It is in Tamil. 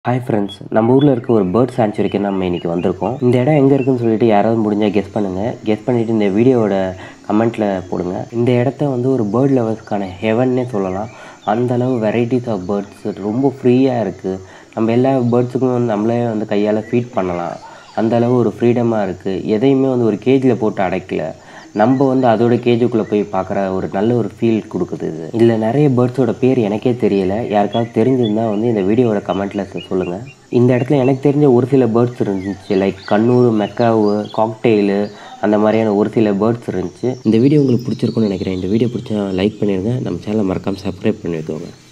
ஹாய் ஃப்ரெண்ட்ஸ் நம்ம ஊரில் இருக்க ஒரு பேர்ட் சாங்சுரிக்கு நம்ம இன்றைக்கி வந்திருக்கோம் இந்த இடம் எங்கே இருக்குன்னு சொல்லிட்டு யாராவது முடிஞ்சால் கெஸ் பண்ணுங்கள் கெஸ் பண்ணிவிட்டு இந்த வீடியோவோட கமெண்ட்டில் போடுங்க இந்த இடத்த வந்து ஒரு பேர்ட் லவர்ஸ்க்கான ஹெவன்னே சொல்லலாம் அந்த அளவு வெரைட்டிஸ் ஆஃப் பேர்ட்ஸ் ரொம்ப ஃப்ரீயாக இருக்குது நம்ம எல்லா பேர்ட்ஸுக்கும் வந்து நம்மளே வந்து கையால் ஃபீட் பண்ணலாம் அந்த அளவு ஒரு ஃப்ரீடமாக இருக்குது எதையுமே வந்து ஒரு கேஜில் போட்டு அடைக்கல நம்ம வந்து அதோட கேஜுக்குள்ளே போய் பார்க்குற ஒரு நல்ல ஒரு ஃபீல் கொடுக்குது இது இதில் நிறைய பேர்ட்ஸோட பேர் எனக்கே தெரியல யாருக்காவது தெரிஞ்சிருந்தா வந்து இந்த வீடியோவோட கமெண்ட்டில் சொல்லுங்கள் இந்த இடத்துல எனக்கு தெரிஞ்ச ஒரு சில பேர்ட்ஸ் இருந்துச்சு லைக் கண்ணூர் மெக்காவு காக்டெயிலு அந்த மாதிரியான ஒரு சில பேர்ட்ஸ் இருந்துச்சு இந்த வீடியோ உங்களுக்கு பிடிச்சிருக்கும்னு நினைக்கிறேன் இந்த வீடியோ பிடிச்சா லைக் பண்ணிடுங்க நம்ம சேனலை மறக்காமல் சப்ஸ்கிரைப் பண்ணி வைக்கோங்க